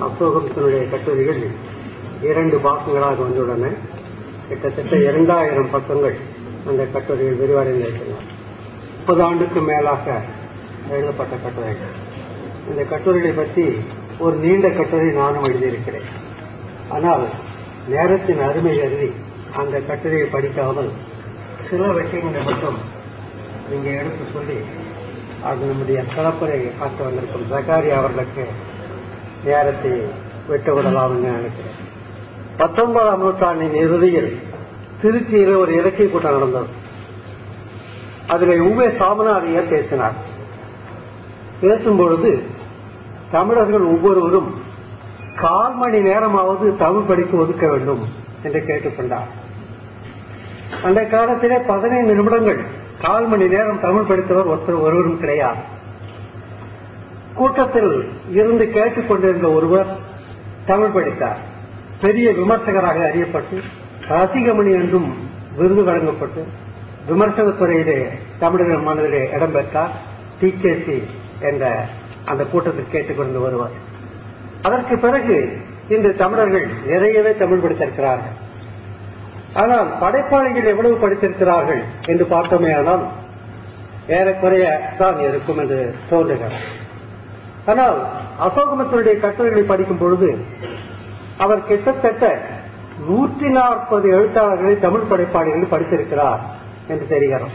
அசோகத்தினுடைய கட்டுரைகள் இரண்டு பாகங்களாக வந்துள்ளன கிட்டத்தட்ட இரண்டாயிரம் பக்கங்கள் அந்த கட்டுரையில் விரிவடைந்திருக்கின்றன முப்பது ஆண்டுக்கு மேலாக எழுதப்பட்ட கட்டுரைகள் இந்த கட்டுரைகளை பற்றி ஒரு நீண்ட கட்டுரை நானும் எழுதியிருக்கிறேன் ஆனால் நேரத்தின் அருமை கருதி அந்த கட்டுரையை படிக்காமல் சில விஷயங்களை மட்டும் இங்கே எடுத்து சொல்லி அது நம்முடைய கலப்பரை காக்க வந்திருக்கும் ஜகாரி அவர்களுக்கு நேரத்தை விட்டு விடலாம் என்று நினைக்கிறேன் பத்தொன்பதாம் நூற்றாண்டின் இறுதியில் திருச்சியில் ஒரு இலக்கிய கூட்டம் நடந்தது அதில் உவே சாமனாரியர் பேசினார் பேசும்பொழுது தமிழர்கள் ஒவ்வொருவரும் கால் மணி நேரமாவது தமிழ் படிக்க ஒதுக்க வேண்டும் என்று கேட்டுக்கொண்டார் அந்த காலத்திலே பதினைந்து நிமிடங்கள் கால் மணி நேரம் தமிழ் படித்தவர் ஒருத்தர் ஒருவரும் கிடையாது கூட்டத்தில் இருந்து கேட்டுக்கொண்டிருந்த ஒருவர் தமிழ் படித்தார் பெரிய விமர்சகராக அறியப்பட்டு ரசிகமணி என்றும் விருது வழங்கப்பட்டு விமர்சனத் துறையிலே தமிழர்கள் மனதிலே இடம்பெற்றார் டி கே சி என்ற அந்த கூட்டத்தில் கேட்டுக்கொண்டு வருவார் அதற்கு பிறகு இன்று தமிழர்கள் நிறையவே தமிழ் படித்திருக்கிறார்கள் ஆனால் படைப்பாளிகள் எவ்வளவு படித்திருக்கிறார்கள் என்று பார்த்தோமே ஆனால் ஏறக்குறைய தான் இருக்கும் என்று தோன்றுகிறது ஆனால் அசோகமத்தினுடைய கட்டுரைகளை படிக்கும் பொழுது அவர் கிட்டத்தட்ட நூற்றி நாற்பது எழுத்தாளர்களை தமிழ் படைப்பாளிகள் படித்திருக்கிறார் என்று தெரிகிறது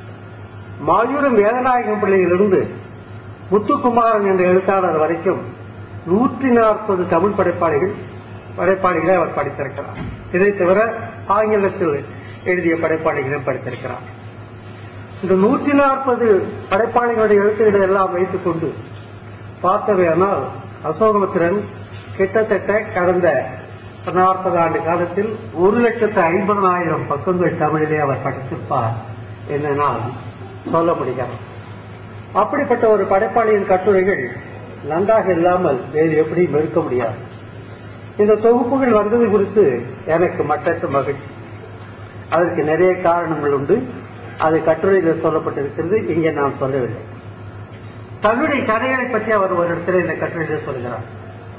மாயூரம் வேதநாயகம் பிள்ளையிலிருந்து முத்துக்குமாரன் என்ற எழுத்தாளர் வரைக்கும் நூற்றி நாற்பது தமிழ் படைப்பாளிகள் படைப்பாளிகளை அவர் படித்திருக்கிறார் இதை தவிர ஆங்கிலத்தில் எழுதிய படைப்பாளிகளையும் படித்திருக்கிறார் இந்த நூற்றி நாற்பது படைப்பாளிகளுடைய எழுத்துக்களை எல்லாம் வைத்துக் கொண்டு பார்த்தவையானால் அசோகமித்திரன் கிட்டத்தட்ட கடந்த நாற்பது ஆண்டு காலத்தில் ஒரு லட்சத்து ஐம்பதனாயிரம் பக்கங்கள் தமிழிலே அவர் படித்திருப்பார் என்று நான் சொல்ல முடிகிறது அப்படிப்பட்ட ஒரு படைப்பாளியின் கட்டுரைகள் நன்றாக இல்லாமல் வேறு எப்படி இருக்க முடியாது இந்த தொகுப்புகள் வந்தது குறித்து எனக்கு மட்டற்ற மகிழ்ச்சி அதற்கு நிறைய காரணங்கள் உண்டு அது கட்டுரையில் சொல்லப்பட்டிருக்கிறது இங்கே நான் சொல்லவில்லை தன்னுடைய கதைகளை பற்றி அவர் ஒரு இடத்துல இந்த கட்டுரையில் சொல்கிறார்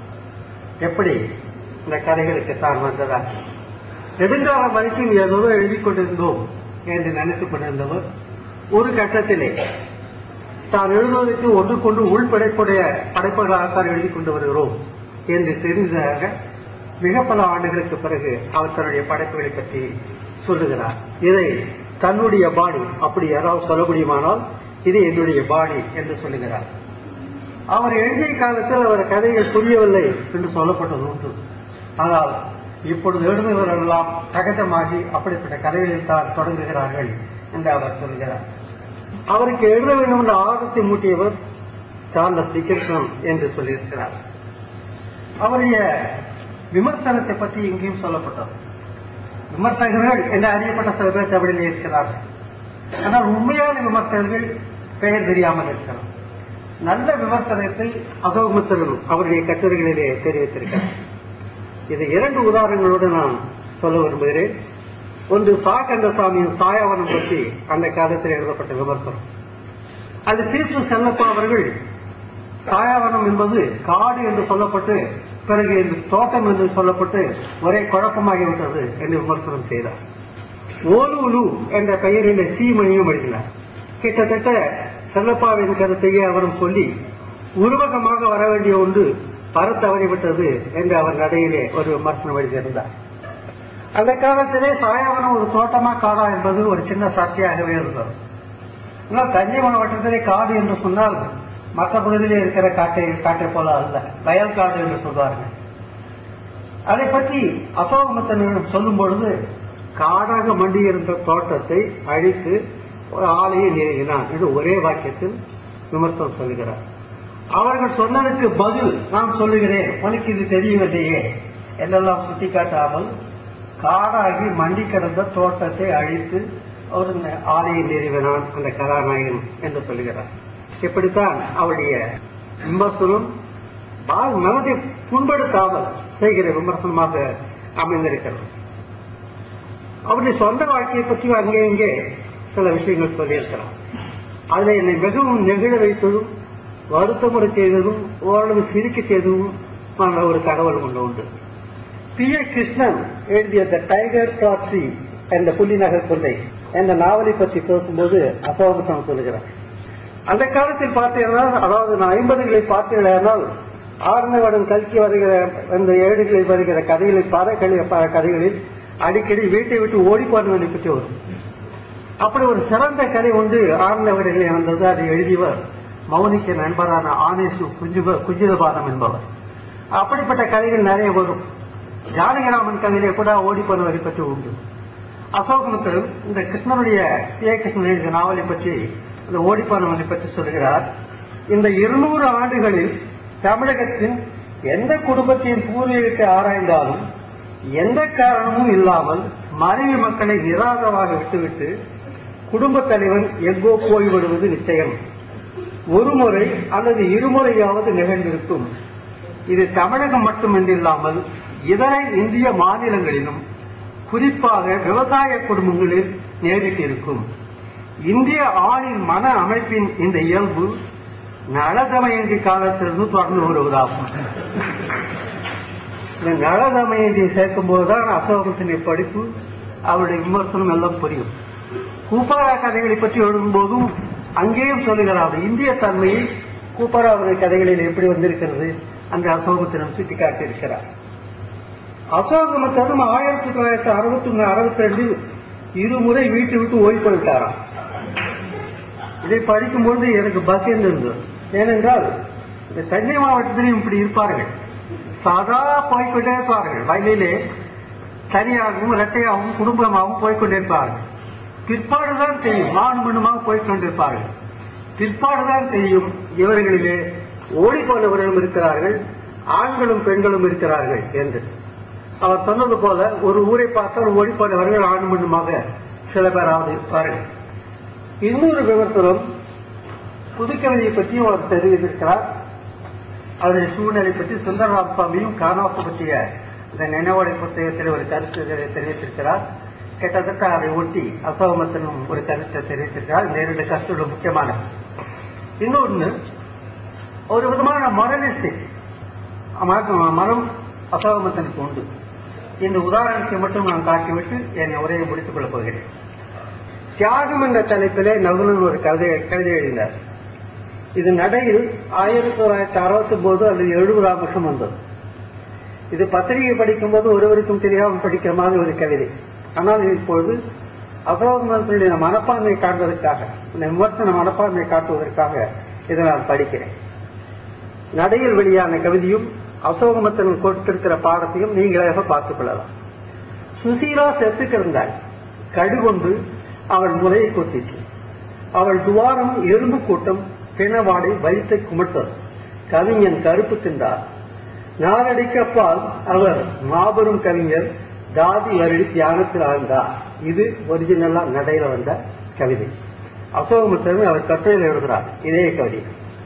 எப்படி இந்த கதைகளுக்கு தான் வந்ததா நெடுங்காலம் வரைக்கும் ஏதோ எழுதிக் கொண்டிருந்தோம் என்று நினைத்துக் கொண்டிருந்தவர் ஒரு கட்டத்திலே தான் எழுதுவதற்கு ஒன்றுக்கொண்டு உள்படைப்புடைய படைப்புகளாகத்தான் எழுதி கொண்டு வருகிறோம் என்று தெரிந்ததாக மிக பல ஆண்டுகளுக்கு பிறகு அவர் தன்னுடைய படைப்புகளை பற்றி சொல்லுகிறார் இதை தன்னுடைய பாணி அப்படி யாராவது சொல்ல முடியுமானால் இது என்னுடைய பாணி என்று சொல்லுகிறார் அவர் எழுதிய காலத்தில் அவர் கதைகள் புரியவில்லை என்று சொல்லப்பட்டது உண்டு ஆனால் இப்பொழுது எழுதுகிறவர்களெல்லாம் சகஜமாகி அப்படிப்பட்ட கதைகளில் தான் தொடங்குகிறார்கள் என்று அவர் சொல்கிறார் அவருக்கு எழுத வேண்டும் என்ற ஆர்வத்தை மூட்டியவர் சார்லஸ் டிக்கன்சன் என்று சொல்லியிருக்கிறார் அவருடைய விமர்சனத்தை பற்றி இங்கேயும் சொல்லப்பட்டது விமர்சகர்கள் என்று அறியப்பட்ட சில பேர் தமிழிலே இருக்கிறார்கள் ஆனால் உண்மையான விமர்சகர்கள் பெயர் தெரியாமல் இருக்கிறார் நல்ல விமர்சனத்தை அசோகமித்திரன் அவருடைய கட்டுரைகளிலே தெரிவித்திருக்கிறார் இது இரண்டு உதாரணங்களோடு நான் சொல்ல விரும்புகிறேன் ஒன்று சா கந்தசாமியின் சாயாவனம் பற்றி அந்த காலத்தில் எழுதப்பட்ட விமர்சனம் அது தீர்ப்பு செல்லப்பா அவர்கள் சாயாவனம் என்பது காடு என்று சொல்லப்பட்டு பிறகு இந்த தோட்டம் என்று சொல்லப்பட்டு ஒரே குழப்பமாகிவிட்டது என்று விமர்சனம் செய்தார் ஓலூலு என்ற பெயரில் சீமணியும் எழுதினார் கிட்டத்தட்ட செல்லப்பாவின் கருத்தையே அவரும் சொல்லி உருவகமாக வர வேண்டிய ஒன்று வர தவறிவிட்டது என்று அவர் நடையிலே ஒரு விமர்சனம் எழுதியிருந்தார் அந்த காலத்திலே சாயாவனம் ஒரு தோட்டமா காடா என்பது ஒரு சின்ன சர்ச்சையாகவே இருந்தது ஆனால் தஞ்சை மாவட்டத்திலே காடு என்று சொன்னால் மற்ற பகுதியிலே இருக்கிற காட்டை காட்டை போல அல்ல வயல் காடு என்று சொல்வார்கள் அதை பற்றி அசோகமத்தனிடம் சொல்லும் பொழுது காடாக மண்டியிருந்த தோட்டத்தை அழித்து ஒரு ஆலையை நிறுவினான் என்று ஒரே வாக்கியத்தில் விமர்சனம் சொல்லுகிறார் அவர்கள் சொன்னதற்கு பதில் நான் சொல்லுகிறேன் உனக்கு இது தெரியவில்லையே என்றெல்லாம் சுட்டிக்காட்டாமல் காடாகி மண்டி கிடந்த தோட்டத்தை அழித்து ஒரு ஆலையை நிறுவினான் அந்த கதாநாயகன் என்று சொல்லுகிறார் இப்படித்தான் அவருடைய விமர்சனம் பா- மனதை புண்படுத்தாமல் செய்கிற விமர்சனமாக அமைந்திருக்கிறது அவருடைய சொந்த வாழ்க்கையை பற்றி அங்கே இங்கே சில விஷயங்கள் சொல்லியிருக்கிறார் அதில் என்னை மிகவும் நெகிழ வைத்ததும் வருத்தமுறை செய்ததும் ஓரளவு சிரிக்க செய்ததும் ஆன ஒரு தகவல் ஒன்று உண்டு பி ஏ கிருஷ்ணன் எழுதிய த டைகர் டாட்ரி என்ற புள்ளி நகர் கொண்டை என்ற நாவலை பற்றி பேசும்போது அசோகத்தம் சொல்லுகிறார் அந்த காலத்தில் பார்த்தீங்கன்னா அதாவது நான் ஐம்பதுகளை பார்த்தீர்களானால் ஆர்ணவடம் கல்கி வருகிற அந்த ஏடுகளில் வருகிற கதைகளில் பல கதை- பல கதைகளில் அடிக்கடி வீட்டை விட்டு ஓடி போனவனை பற்றி வரும் அப்படி ஒரு சிறந்த கதை ஒன்று ஆர்ணவர்களில் வந்தது அதை எழுதியவர் மௌனிக்க நண்பரான ஆனேசு குஞ்சுப குஞ்சிதபாதம் என்பவர் அப்படிப்பட்ட கதைகள் நிறைய வரும் ஜானகிராமன் கதையிலே கூட ஓடி போனவரை பற்றி உண்டு அசோகமுத்தரும் இந்த கிருஷ்ணனுடைய ஏ கிருஷ்ணன் எழுதிய நாவலை பற்றி இந்த ஓடிப்பானவனை பற்றி சொல்கிறார் இந்த இருநூறு ஆண்டுகளில் தமிழகத்தின் எந்த குடும்பத்தின் பூர்வீகத்தை ஆராய்ந்தாலும் எந்த காரணமும் இல்லாமல் மனைவி மக்களை நிராதரவாக விட்டுவிட்டு குடும்பத் தலைவன் எங்கோ போய்விடுவது நிச்சயம் ஒரு முறை அல்லது இருமுறையாவது நிகழ்ந்திருக்கும் இது தமிழகம் மட்டுமின்றில்லாமல் இதர இந்திய மாநிலங்களிலும் குறிப்பாக விவசாய குடும்பங்களில் நேரிட்டிருக்கும் இந்திய ஆணின் மன அமைப்பின் இந்த இயல்பு நலதமயந்தி காலத்திலிருந்து தொடர்ந்து வருவதாகும் இந்த நலதமயந்தியை சேர்க்கும் போதுதான் அசோகத்தினுடைய படிப்பு அவருடைய விமர்சனம் எல்லாம் புரியும் கூப்பாரா கதைகளை பற்றி எழுதும்போதும் அங்கேயும் சொல்லுகிறார் இந்திய தன்மையை கூப்பாரா அவருடைய கதைகளில் எப்படி வந்திருக்கிறது அந்த அசோகத்தினம் சுட்டிக்காட்டியிருக்கிறார் அசோகமத்தரும் ஆயிரத்தி தொள்ளாயிரத்தி அறுபத்தி ஒன்று அறுபத்தி ரெண்டில் இருமுறை வீட்டை விட்டு ஓய்வு போயிட்டாராம் இதை படிக்கும்போது எனக்கு பக்கியம் இருந்தது ஏனென்றால் இந்த தஞ்சை மாவட்டத்திலும் இப்படி இருப்பார்கள் சாதா போய்க்கொண்டே இருப்பார்கள் வயலிலே தனியாகவும் இரட்டையாகவும் குடும்பமாகவும் போய்க்கொண்டே இருப்பார்கள் பிற்பாடுதான் தெரியும் மான் மண்ணுமாக போய்க்கொண்டிருப்பார்கள் பிற்பாடுதான் தெரியும் இவர்களிலே ஓடி போனவர்களும் இருக்கிறார்கள் ஆண்களும் பெண்களும் இருக்கிறார்கள் என்று அவர் சொன்னது போல ஒரு ஊரை பார்த்தால் ஓடி போனவர்கள் ஆண் மண்ணுமாக சில பேராவது இருப்பார்கள் இன்னொரு விமர்சனம் புதுக்கவிதையை பற்றியும் அவர் தெரிவித்திருக்கிறார் அவருடைய சூழ்நிலை பற்றி சுந்தரராம் சுவாமியும் காணாப்பு பற்றிய இந்த நினைவோடை புத்தகத்தில் ஒரு கருத்து தெரி- தெரிவித்திருக்கிறார் கிட்டத்தட்ட அதை ஒட்டி அசோகமத்தனும் ஒரு கருத்தை தெரிவித்திருக்கிறார் இந்த இரண்டு கருத்துகள் முக்கியமானது இன்னொன்று ஒரு விதமான மொரலிஸ்டிக் மனம் அசோகமத்தனுக்கு உண்டு இந்த உதாரணத்தை மட்டும் நான் காட்டிவிட்டு என் உரையை முடித்துக் கொள்ளப் போகிறேன் தியாகம் என்ற தலைப்பிலே நகுலன் ஒரு கவிதை கவிதை எழுதினார் இது நடையில் ஆயிரத்தி தொள்ளாயிரத்தி அறுபத்தி ஒன்பது அல்லது எழுபதாம் வருஷம் வந்தது இது பத்திரிகை படிக்கும்போது ஒருவருக்கும் தெரியாமல் படிக்கிற மாதிரி ஒரு கவிதை ஆனால் இப்பொழுது அசோகமனுடைய மனப்பான்மையை காட்டுவதற்காக இந்த விமர்சன மனப்பான்மையை காட்டுவதற்காக இதை நான் படிக்கிறேன் நடையில் வெளியான கவிதையும் அசோகமத்தன் கொடுத்திருக்கிற பாடத்தையும் நீங்களாக பார்த்துக் கொள்ளலாம் சுசீலா செத்து கிடந்தாள் கடுகொண்டு அவள் முலையை கொத்திற்று அவள் துவாரம் எறும்பு கூட்டம் பிணவாடை வயிற்றை குமட்டது கவிஞன் கருப்பு தின்றார் நாளடிக்கப்பால் அவர் மாபெரும் கவிஞர் தாதி வருடி தியானத்தில் ஆழ்ந்தார் இது ஒரிஜினலா நடையில வந்த கவிதை அசோகமுத்தன் அவர் கட்டுரையில் எழுதுகிறார் இதே கவிதை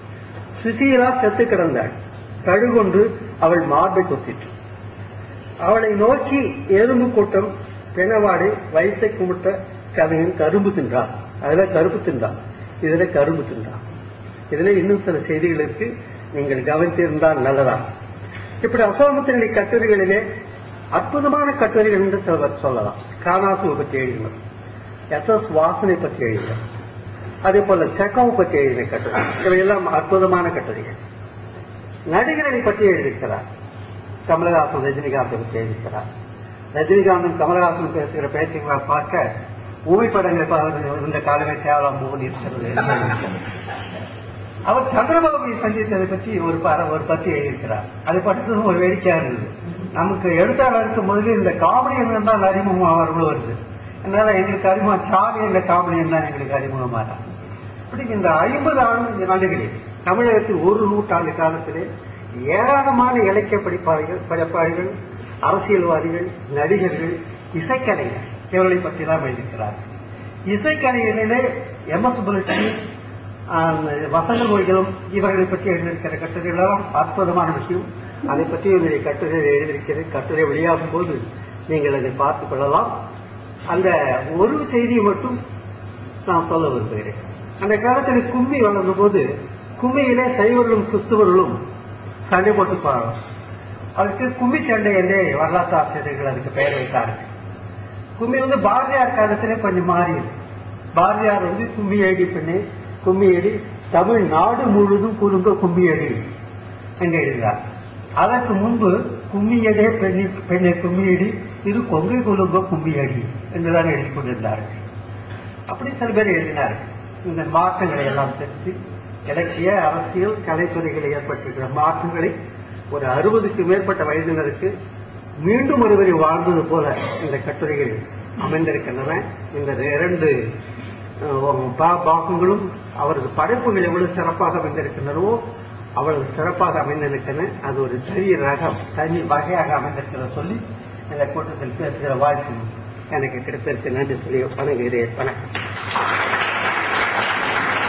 சுசீலா செத்து கிடந்தாள் கழுகொன்று அவள் மார்பை கொத்திற்று அவளை நோக்கி எறும்பு கூட்டம் பிணவாடை வயிற்றை கும்பிட்ட கவிஞன் கரும்பு தின்றான் அதுல கருப்பு தின்றான் இதுல கரும்பு தின்றான் இதுல இன்னும் சில செய்திகள் இருக்கு நீங்கள் கவனித்திருந்தால் நல்லதா இப்படி அசோகத்தினுடைய கட்டுரைகளிலே அற்புதமான கட்டுரைகள் என்று சிலர் சொல்லலாம் காணாசுவை பற்றி எழுதினர் எஸ் எஸ் வாசனை பற்றி எழுதினர் அதே போல செக்கவை பற்றி எழுதின கட்டுரை இவையெல்லாம் அற்புதமான கட்டுரைகள் நடிகர்களை பற்றி எழுதியிருக்கிறார் கமலஹாசன் ரஜினிகாந்தை பற்றி எழுதியிருக்கிறார் ரஜினிகாந்தும் கமலஹாசன் பேசுகிற பேச்சுகளை பார்க்க புகைப்படங்கள் பா- இருந்த காலமே கேவலம் போல் இருக்கிறது என்று எழுதியிருக்கிறார். அவர் சந்திரபாபுவை சந்தித்ததை பற்றி ஒரு பர ஒரு பற்றி எழுதியிருக்கிறார் அது படித்ததும் ஒரு வேடிக்கையா இருந்தது நமக்கு எழுத்தாளருக்கு முதலில் இந்த காமெடியன் தான் அறிமுகம் அவர்கள் வருது அதனால எங்களுக்கு அறிமுகம் சாமி என்ற காமெடியன் தான் எங்களுக்கு அறிமுகமாக இப்படி இந்த ஐம்பது ஆண்டு ஆண்டுகளில் தமிழகத்தில் ஒரு நூற்றாண்டு காலத்திலே ஏராளமான இலக்கிய படிப்பாளிகள் படைப்பாளிகள் அரசியல்வாதிகள் நடிகர்கள் இசைக்கலைஞர் இவர்களை பற்றி தான் எழுதியிருக்கிறார்கள் இசைக்கலைஞர்களே எம் எஸ் சுப்புலட்சுமி வசந்த கோயிலும் இவர்களை பற்றி எழுதியிருக்கிற கட்டுரைகளெல்லாம் அற்புதமான விஷயம் அதை பற்றி என்னுடைய கட்டுரை எழுதியிருக்கிறது கட்டுரை வெளியாகும் போது நீங்கள் அதை பார்த்துக் கொள்ளலாம் அந்த ஒரு செய்தியை மட்டும் நான் சொல்ல விரும்புகிறேன் அந்த காலத்தில் கும்மி வளர்ந்த போது கும்மியிலே சைவர்களும் கிறிஸ்துவர்களும் சண்டை போட்டு பாடலாம் அதுக்கு கும்மி சண்டை என்றே வரலாற்று ஆசிரியர்கள் அதுக்கு பெயர் வைத்தார்கள் கும்மி வந்து பாரதியார் காலத்திலே கொஞ்சம் மாறியது பாரதியார் வந்து கும்மியடி பெண்ணே கும்மியடி தமிழ்நாடு முழுதும் குறுங்க கும்மியடி என்று எழுதினார் அதற்கு முன்பு கும்மியடே பெண்ணி பெண்ணை கும்மியடி இது கொங்கை குலுங்க கும்மியடி என்றுதான் எழுதி கொண்டிருந்தார்கள் அப்படி சில பேர் எழுதினார்கள் இந்த மாற்றங்களை எல்லாம் தெரிந்து இலக்கிய அரசியல் கலைத்துறைகளில் ஏற்பட்டிருக்கிற மாற்றங்களை ஒரு அறுபதுக்கு மேற்பட்ட வயதினருக்கு மீண்டும் ஒருவரை வாழ்ந்தது போல இந்த கட்டுரைகள் அமைந்திருக்கின்றன இந்த இரண்டு அஹ், பா- பாகங்களும் அவரது படைப்புகள் எவ்வளவு சிறப்பாக அமைந்திருக்கின்றனவோ அவ்வளவு சிறப்பாக அமைந்திருக்கின்றன அது ஒரு தனி ரகம் தனி வகையாக அமைந்திருக்கிறத சொல்லி இந்த கூட்டத்தில் பேசுகிற வாய்ப்பு எனக்கு கிடைத்திருக்கு நன்றி சொல்லி வணங்குகிறேன் வணக்கம்